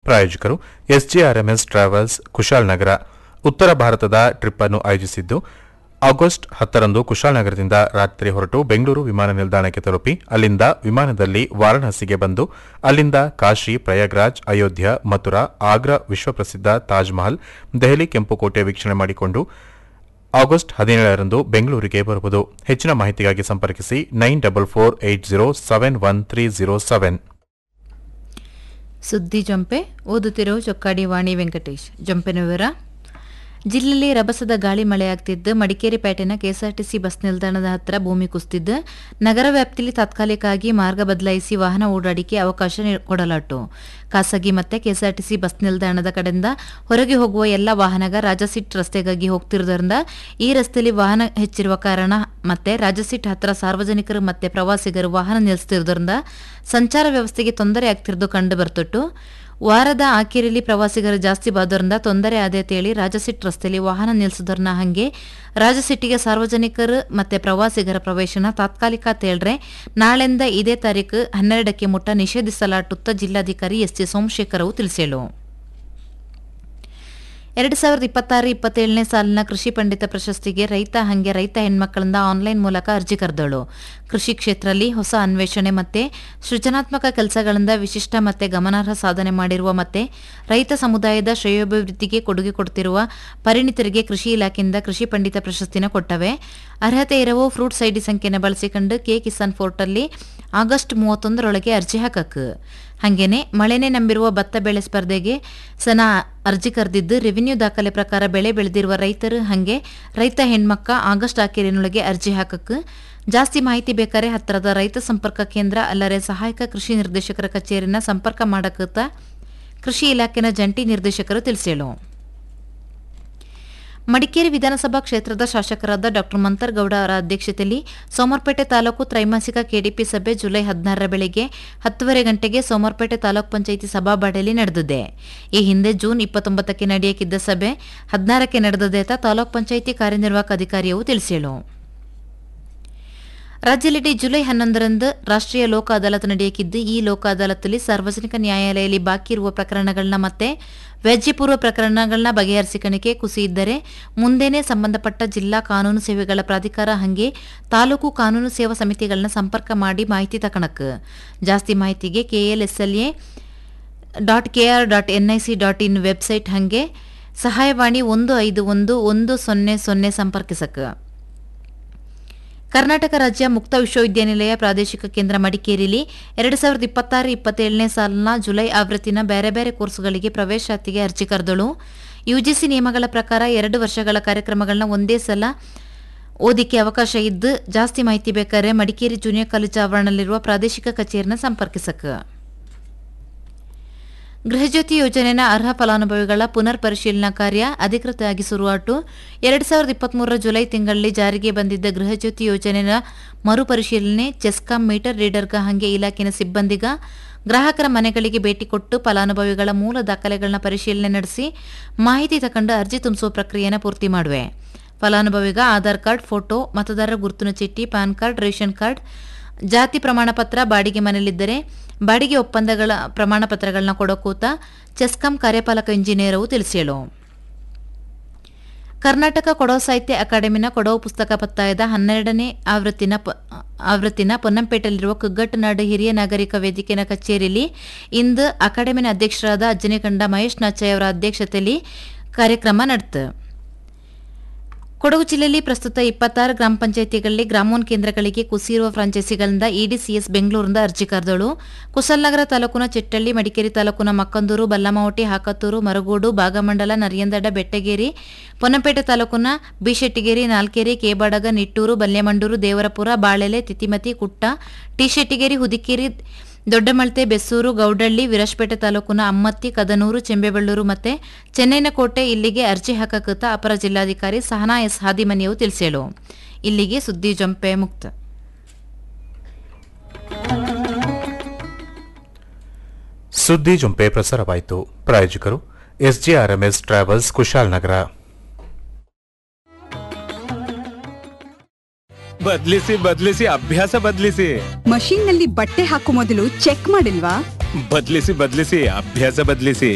ಪ್ರಾಯೋಜಕರು SGRMS travels Kushalnagar ಉತ್ತರ ಭಾರತದ ಟ್ರಿಪ್ ಅನ್ನು ಆಯೋಜಿಸಿದ್ದು ಆಗಸ್ಟ್ ಹತ್ತರಂದು ಕುಶಾಲನಗರದಿಂದ ರಾತ್ರಿ ಹೊರಟು ಬೆಂಗಳೂರು ವಿಮಾನ ನಿಲ್ದಾಣಕ್ಕೆ ತಲುಪಿ ಅಲ್ಲಿಂದ ವಿಮಾನದಲ್ಲಿ ವಾರಾಣಸಿಗೆ ಬಂದು ಅಲ್ಲಿಂದ ಕಾಶಿ ಪ್ರಯಾಗ್ರಾಜ್ ಅಯೋಧ್ಯ ಮಥುರಾ ಆಗ್ರಾ ವಿಶ್ವಪ್ರಸಿದ್ಧ ತಾಜ್ ಮಹಲ್ ದೆಹಲಿ ಕೆಂಪುಕೋಟೆ ವೀಕ್ಷಣೆ ಮಾಡಿಕೊಂಡು ಆಗಸ್ಟ್ ಹದಿನೇಳರಂದು ಬೆಂಗಳೂರಿಗೆ ಬರುವುದು ಹೆಚ್ಚಿನ ಮಾಹಿತಿಗಾಗಿ ಸಂಪರ್ಕಿಸಿ nine double four eight zero seven one three zero seven ಸುದ್ದಿ ಜೊಂಪೆ ಓದುತ್ತಿರೋ ಚೊಕ್ಕಾಡಿ ವಾಣಿ ವೆಂಕಟೇಶ್ ಜೊಂಪೆನ ವಿವರ ಜಿಲ್ಲೆಯಲ್ಲಿ ರಭಸದ ಗಾಳಿ ಮಳೆಯಾಗ್ತಿದ್ದು ಮಡಿಕೇರಿ ಪೇಟೆನ ಕೆಎಸ್ಆರ್ಟಿಸಿ ಬಸ್ ನಿಲ್ದಾಣದ ಹತ್ತಿರ ಭೂಮಿ ಕುಸಿದಿದ್ದು ನಗರ ವ್ಯಾಪ್ತಿಯಲ್ಲಿ ತಾತ್ಕಾಲಿಕವಾಗಿ ಮಾರ್ಗ ಬದಲಾಯಿಸಿ ವಾಹನ ಓಡಾಡಿಕೆ ಅವಕಾಶ ನೀ- ಕೊಡಲಾಟು ಖಾಸಗಿ ಮತ್ತೆ ಕೆಎಸ್ಆರ್ಟಿಸಿ ಬಸ್ ನಿಲ್ದಾಣದ ಕಡೆಯಿಂದ ಹೊರಗೆ ಹೋಗುವ ಎಲ್ಲ ವಾಹನಗ ರಾಜಸಿಟ್ ರಸ್ತೆಗಾಗಿ ಹೋಗ್ತಿರುವುದರಿಂದ ಈ ರಸ್ತೆಯಲ್ಲಿ ವಾಹನ ಹೆಚ್ಚಿರುವ ಕಾರಣ ಮತ್ತೆ ರಾಜಸಿಟ್ ಹತ್ತಿರ ಸಾರ್ವಜನಿಕರು ಮತ್ತೆ ಪ್ರವಾಸಿಗರು ವಾಹನ ನಿಲ್ಲಿಸುತ್ತಿರುವುದರಿಂದ ಸಂಚಾರ ವ್ಯವಸ್ಥೆಗೆ ತೊಂದರೆ ಆಗ್ತಿರೋದು ಕಂಡು ಬರ್ತುಟ್ಟು ವಾರದ ಆಖಿರಲ್ಲಿ ಪ್ರವಾಸಿಗರು ಜಾಸ್ತಿ ಬಾದರಿಂದ ತೊಂದರೆ ಆದೇತೇಳಿ ರಾಜಸಿಟ್ ರಸ್ತೆಯಲ್ಲಿ ವಾಹನ ನಿಲ್ಲಿಸುವುದನ್ನ ಹಂಗೆ ರಾಜಸಿಟ್ಟಿಗೆ ಸಾರ್ವಜನಿಕರು ಮತ್ತೆ ಪ್ರವಾಸಿಗರ ಪ್ರವೇಶನ ತಾತ್ಕಾಲಿಕ ತೇಳ್ರೆ ನಾಳೆಂದ ಇದೇ ತಾರೀಕು ಹನ್ನೆರಡಕ್ಕೆ ಮುಟ್ಟ ನಿಷೇಧಿಸಲಾಟುತ್ತ ಜಿಲ್ಲಾಧಿಕಾರಿ ಎಸ್ ಜೆ ಸೋಮಶೇಖರವು ತಿಳಿಸೇಳು ಎರಡು ಸಾವಿರದ ಇಪ್ಪತ್ತಾರು ಇಪ್ಪತ್ತೇಳನೇ ಸಾಲಿನ ಕೃಷಿ ಪಂಡಿತ ಪ್ರಶಸ್ತಿಗೆ ರೈತ ಹಂಗೆ ರೈತ ಹೆಣ್ಮಕ್ಕಳಿಂದ ಆನ್ಲೈನ್ ಮೂಲಕ ಅರ್ಜಿ ಕರೆದಳು ಕೃಷಿ ಕ್ಷೇತ್ರದಲ್ಲಿ ಹೊಸ ಅನ್ವೇಷಣೆ ಮತ್ತೆ ಸೃಜನಾತ್ಮಕ ಕೆಲಸಗಳಿಂದ ವಿಶಿಷ್ಟ ಮತ್ತೆ ಗಮನಾರ್ಹ ಸಾಧನೆ ಮಾಡಿರುವ ಮತ್ತೆ ರೈತ ಸಮುದಾಯದ ಶ್ರೇಯೋಭಿವೃದ್ಧಿಗೆ ಕೊಡುಗೆ ಕೊಡುತ್ತಿರುವ ಪರಿಣಿತರಿಗೆ ಕೃಷಿ ಇಲಾಖೆಯಿಂದ ಕೃಷಿ ಪಂಡಿತ ಪ್ರಶಸ್ತಿನ ಕೊಟ್ಟವೆ ಅರ್ಹತೆ ಇರುವ ಫ್ರೂಟ್ಸ್ ಐಡಿ ಸಂಖ್ಯೆನ ಬಳಸಿಕೊಂಡು ಕೆ ಕಿಸಾನ್ ಫೋರ್ಟಲ್ಲಿ ಆಗಸ್ಟ್ ಮೂವತ್ತೊಂದರೊಳಗೆ ಅರ್ಜಿ ಹಾಕಕ್ಕೆ ಹಂಗೇನೆ ಮಳೆನೇ ನಂಬಿರುವ ಭತ್ತ ಬೆಳೆ ಸ್ಪರ್ಧೆಗೆ ಸನ ಅರ್ಜಿ ಕರೆದಿದ್ದು ರೆವಿನ್ಯೂ ದಾಖಲೆ ಪ್ರಕಾರ ಬೆಳೆ ಬೆಳೆದಿರುವ ರೈತರು ಹಂಗೆ ರೈತ ಹೆಣ್ಮಕ್ಕ ಆಗಸ್ಟ್ ಆಖರಿನೊಳಗೆ ಅರ್ಜಿ ಹಾಕಕ್ಕೆ ಜಾಸ್ತಿ ಮಾಹಿತಿ ಬೇಕಾರೆ ಹತ್ತಿರದ ರೈತ ಸಂಪರ್ಕ ಕೇಂದ್ರ ಅಲ್ಲರೆ ಸಹಾಯಕ ಕೃಷಿ ನಿರ್ದೇಶಕರ ಕಚೇರಿನ ಸಂಪರ್ಕ ಮಾಡಕತ್ತ ಕೃಷಿ ಇಲಾಖೆನ ಜಂಟಿ ನಿರ್ದೇಶಕರು ತಿಳಿಸೇಳು ಮಡಿಕೇರಿ ವಿಧಾನಸಭಾ ಕ್ಷೇತ್ರದ ಶಾಸಕರಾದ ಡಾ ಮಂತರ್ಗೌಡ ಅವರ ಅಧ್ಯಕ್ಷತೆಯಲ್ಲಿ ಸೋಮವಾರಪೇಟೆ ತಾಲೂಕು ತ್ರೈಮಾಸಿಕ ಕೆಡಿಪಿ ಸಭೆ ಜುಲೈ ಹದಿನಾರರ ಬೆಳಗ್ಗೆ ಹತ್ತುವರೆ ಗಂಟೆಗೆ ಸೋಮವಾರಪೇಟೆ ತಾಲೂಕು ಪಂಚಾಯಿತಿ ಸಭಾಬಾಡೆಯಲ್ಲಿ ನಡೆದಿದೆ ಈ ಹಿಂದೆ ಜೂನ್ ಇಪ್ಪತ್ತೊಂಬತ್ತಕ್ಕೆ ನಡೆಯಕಿದ್ದ ಸಭೆ ಹದಿನಾರಕ್ಕೆ ನಡೆದದೇತ ತಾಲೂಕು ಪಂಚಾಯಿತಿ ಕಾರ್ಯನಿರ್ವಾಹಕ ಅಧಿಕಾರಿಯು ತಿಳಿಸೇಳು ರಾಜ್ಯದೆಲ್ಲೆಡೆ ಜುಲೈ ಹನ್ನೊಂದರಂದು ರಾಷ್ಟ್ರೀಯ ಲೋಕ ಅದಾಲತ್ ನಡೆಯಕಿದ್ದು ಈ ಲೋಕ ಅದಾಲತ್ನಲ್ಲಿ ಸಾರ್ವಜನಿಕ ನ್ಯಾಯಾಲಯದಲ್ಲಿ ಬಾಕಿ ಇರುವ ಪ್ರಕರಣಗಳನ್ನ ಮತ್ತೆ ವ್ಯಾಜ್ಯಪೂರ್ವ ಪ್ರಕರಣಗಳನ್ನ ಬಗೆಹರಿಸಿಕಣಿಕೆ ಕುಸಿಯಿದ್ದರೆ ಮುಂದೆನೇ ಸಂಬಂಧಪಟ್ಟ ಜಿಲ್ಲಾ ಕಾನೂನು ಸೇವೆಗಳ ಪ್ರಾಧಿಕಾರ ಹಂಗೆ ತಾಲೂಕು ಕಾನೂನು ಸೇವಾ ಸಮಿತಿಗಳನ್ನ ಸಂಪರ್ಕ ಮಾಡಿ ಮಾಹಿತಿ ತಕಣಕ್ ಜಾಸ್ತಿ ಮಾಹಿತಿಗೆ KLSLA dot KR dot NIC dot in website ಹಂಗೆ ಸಹಾಯವಾಣಿ ಒಂದು ಐದು ಒಂದು ಒಂದು ಸೊನ್ನೆ ಸೊನ್ನೆ ಸಂಪರ್ಕಿಸಕ್ಕೆ ಕರ್ನಾಟಕ ರಾಜ್ಯ ಮುಕ್ತ ವಿಶ್ವವಿದ್ಯಾನಿಲಯ ಪ್ರಾದೇಶಿಕ ಕೇಂದ್ರ ಮಡಿಕೇರಿಯಲ್ಲಿ ಎರಡು ಸಾವಿರದ ಇಪ್ಪತ್ತಾರು ಇಪ್ಪತ್ತೇಳನೇ ಸಾಲಿನ ಜುಲೈ ಆವೃತ್ತಿನ ಬೇರೆ ಬೇರೆ ಕೋರ್ಸ್ಗಳಿಗೆ ಪ್ರವೇಶಾತಿಗೆ ಅರ್ಜಿ ಕರೆದಳು ಯುಜಿಸಿ ನಿಯಮಗಳ ಪ್ರಕಾರ ಎರಡು ವರ್ಷಗಳ ಕಾರ್ಯಕ್ರಮಗಳನ್ನ ಒಂದೇ ಸಲ ಓದಿಕೆ ಅವಕಾಶ ಇದ್ದು ಜಾಸ್ತಿ ಮಾಹಿತಿ ಬೇಕಾದ್ರೆ ಮಡಿಕೇರಿ ಜೂನಿಯರ್ ಕಾಲೇಜು ಆವರಣದಲ್ಲಿರುವ ಪ್ರಾದೇಶಿಕ ಕಚೇರಿನ ಸಂಪರ್ಕಿಸಕ್ಕೆ ಗೃಹಜ್ಯೋತಿ ಯೋಜನೆಯ ಅರ್ಹ ಫಲಾನುಭವಿಗಳ ಪುನರ್ ಪರಿಶೀಲನಾ ಕಾರ್ಯ ಅಧಿಕೃತವಾಗಿ ಶುರುವಾಟು ಎರಡು ಸಾವಿರದ ಇಪ್ಪತ್ಮೂರರ ಜುಲೈ ತಿಂಗಳಲ್ಲಿ ಜಾರಿಗೆ ಬಂದಿದ್ದ ಗೃಹಜ್ಯೋತಿ ಯೋಜನೆಯ ಮರುಪರಿಶೀಲನೆ ಚೆಸ್ಕಾಂ ಮೀಟರ್ ರೀಡರ್ಗ ಹಂಗೆ ಇಲಾಖೆಯ ಸಿಬ್ಬಂದಿಗ ಗ್ರಾಹಕರ ಮನೆಗಳಿಗೆ ಭೇಟಿ ಕೊಟ್ಟು ಫಲಾನುಭವಿಗಳ ಮೂಲ ದಾಖಲೆಗಳನ್ನ ಪರಿಶೀಲನೆ ನಡೆಸಿ ಮಾಹಿತಿ ತಕೊಂಡು ಅರ್ಜಿ ತುಂಬಿಸುವ ಪ್ರಕ್ರಿಯೆನ ಪೂರ್ತಿ ಮಾಡುವೆ ಫಲಾನುಭವಿಗ ಆಧಾರ್ ಕಾರ್ಡ್ ಫೋಟೋ ಮತದಾರರ ಗುರುತಿನ ಚೀಟಿ ಪಾನ್ ಕಾರ್ಡ್ ರೇಷನ್ ಕಾರ್ಡ್ ಜಾತಿ ಪ್ರಮಾಣ ಪತ್ರ ಬಾಡಿಗೆ ಮನೆಯಲ್ಲಿದ್ದರೆ ಬಾಡಿಗೆ ಒಪ್ಪಂದಗಳ ಪ್ರಮಾಣ ಪತ್ರಗಳನ್ನ ಕೊಡೋಕೂತ ಚೆಸ್ಕಾಂ ಕಾರ್ಯಪಾಲಕ ಇಂಜಿನಿಯರವು ತಿಳಿಸೇಳು ಕರ್ನಾಟಕ ಕೊಡವ ಸಾಹಿತ್ಯ ಅಕಾಡೆಮಿನ ಕೊಡವ ಪುಸ್ತಕ ಪತ್ತಾಯದ ಹನ್ನೆರಡನೇ ಆವೃತ್ತಿನ ಪ- ಆವೃತ್ತಿನ ಪೊನ್ನಂಪೇಟೆಯಲ್ಲಿರುವ ಕುಗ್ಗಟ್ಟನಾಡು ಹಿರಿಯ ನಾಗರಿಕ ವೇದಿಕೆಯ ಕಚೇರಿಯಲ್ಲಿ ಇಂದು ಅಕಾಡೆಮಿನ ಅಧ್ಯಕ್ಷರಾದ ಅಜ್ಜನಿಕಂಡ ಮಹೇಶ್ ನಾಚಯ್ಯ ಅವರ ಅಧ್ಯಕ್ಷತೆಯಲ್ಲಿ ಕಾರ್ಯಕ್ರಮ ನಡೆತು ಕೊಡಗು ಜಿಲ್ಲೆಯಲ್ಲಿ ಪ್ರಸ್ತುತ ಇಪ್ಪತ್ತಾರು ಗ್ರಾಮ ಪಂಚಾಯಿತಿಗಳಲ್ಲಿ ಗ್ರಾಮೋನ್ ಕೇಂದ್ರಗಳಿಗೆ ಕುಸಿಯಿರುವ ಫ್ರಾಂಚೈಸಿಗಳಿಂದ ಇಡಿಸಿಎಸ್ ಬೆಂಗಳೂರಿಂದ ಅರ್ಜಿ ಕರೆದಳು ಕುಶಲನಗರ ತಾಲೂಕಿನ ಚಿಟ್ಟಳ್ಳಿ ಮಡಿಕೇರಿ ತಾಲೂಕಿನ ಮಕ್ಕಂದೂರು ಬಲ್ಲಮಾವಟಿ ಹಾಕತ್ತೂರು ಮರಗೋಡು ಭಾಗಮಂಡಲ ನರಿಯಂದಡ ಬೆಟ್ಟಗೇರಿ ಪೊನ್ನಪೇಟೆ ತಾಲೂಕಿನ ಬಿಶೆಟ್ಟಿಗೇರಿ ನಾಲ್ಕೇರಿ ಕೇಬಾಡಗ ನಿಟ್ಟೂರು ಬಲ್ಯಮಂಡೂರು ದೇವರಪುರ ಬಾಳೆಲೆ ತಿತಿಮತಿ ಕುಟ್ಟ ಟಿಶೆಟ್ಟಿಗೇರಿ ಹುದಿಕೇರಿ ದೊಡ್ಡಮಳ್ತೆ ಬೆಸ್ಸೂರು ಗೌಡಳ್ಳಿ ವಿರಾಜಪೇಟೆ ತಾಲೂಕಿನ ಅಮ್ಮತ್ತಿ ಕದನೂರು ಚೆಂಬೆಬೆಳ್ಳೂರು ಮತ್ತೆ ಚೆನ್ನೈನ ಕೋಟೆ ಇಲ್ಲಿಗೆ ಅರ್ಜಿ ಹಾಕಕತ್ತ ಅಪರ ಜಿಲ್ಲಾಧಿಕಾರಿ ಸಹನಾ ಎಸ್ ಹಾದಿಮನಿಯವು ತಿಳಿಸೇಳು ಇಲ್ಲಿಗೆ ಸುದ್ದಿ ಜಂಪೆ ಮುಕ್ತ ಸುದ್ದಿ ಜೊಂಪೆ ಪ್ರಸಾರವಾಯಿತು ಪ್ರಾಯೋಜಕರು ಎಸ್ಜಿಆರ್ಎಂಎಸ್ ಟ್ರಾವೆಲ್ಸ್ ಕುಶಾಲನಗರ ಬದ್ಲಿಸಿ ಬದ್ಲಿಸಿ ಅಭ್ಯಾಸ ಬದ್ಲಿಸಿ ಮಷೀನ್ ನಲ್ಲಿ ಬಟ್ಟೆ ಹಾಕೋ ಮೊದಲು ಚೆಕ್ ಮಾಡಿಲ್ವಾ ಬದ್ಲಿಸಿ ಬದ್ಲಿಸಿ ಅಭ್ಯಾಸ ಬದ್ಲಿಸಿ